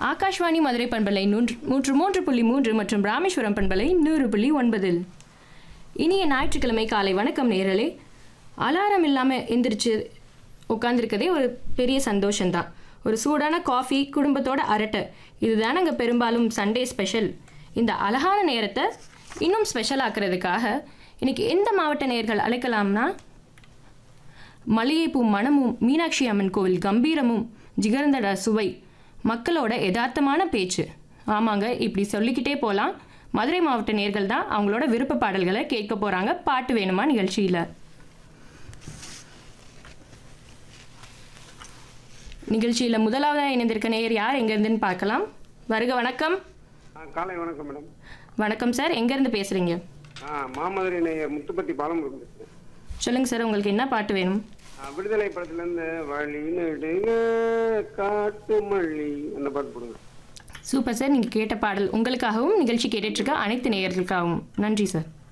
ஆகாஷ்வாணி மதுரை பண்பலை நூன்று நூற்று மூன்று புள்ளி மூன்று மற்றும் ராமேஸ்வரம் பண்பலை நூறு புள்ளி ஒன்பதில் இனிய ஞாயிற்றுக்கிழமை காலை வணக்கம் நேரலே அலாரம் இல்லாமல் எந்திரிச்சு உட்காந்துருக்கதே ஒரு பெரிய சந்தோஷம்தான் ஒரு சூடான காஃபி குடும்பத்தோட அரட்டை இதுதானங்க பெரும்பாலும் சண்டே ஸ்பெஷல் இந்த அழகான நேரத்தை இன்னும் ஸ்பெஷல் ஆக்குறதுக்காக இன்னைக்கு எந்த மாவட்ட நேயர்கள் அழைக்கலாம்னா மல்லிகைப்பூ மணமும் மீனாட்சி அம்மன் கோவில் கம்பீரமும் ஜிகர்ந்தட சுவை மக்களோட யதார்த்தமான பேச்சு ஆமாங்க இப்படி சொல்லிக்கிட்டே போகலாம் மதுரை மாவட்ட நேர்கள் தான் அவங்களோட விருப்ப பாடல்களை கேட்க போகிறாங்க பாட்டு வேணுமா நிகழ்ச்சியில் நிகழ்ச்சியில் முதலாவதாக இணைந்திருக்க நேயர் யார் எங்கேருந்துன்னு பார்க்கலாம் வருக வணக்கம் ஆ காலை வணக்கம் மேடம் வணக்கம் சார் எங்கேருந்து பேசுகிறீங்க ஆ மாமதுரை நேயர் முத்துப்பட்டி பாலமுருகன் பேசுகிறேன் சொல்லுங்கள் சார் உங்களுக்கு என்ன பாட்டு வேணும் ஆ, விடுதலை படத்துலேருந்து வழி நெடுங்க காட்டு மல்லி அந்த பாட்டு போடுங்க சூப்பர் சார் நீங்கள் கேட்ட பாடல் உங்களுக்காகவும் நிகழ்ச்சி கேட்டுட்ருக்க அனைத்து நேயர்களுக்காகவும் நன்றி சார்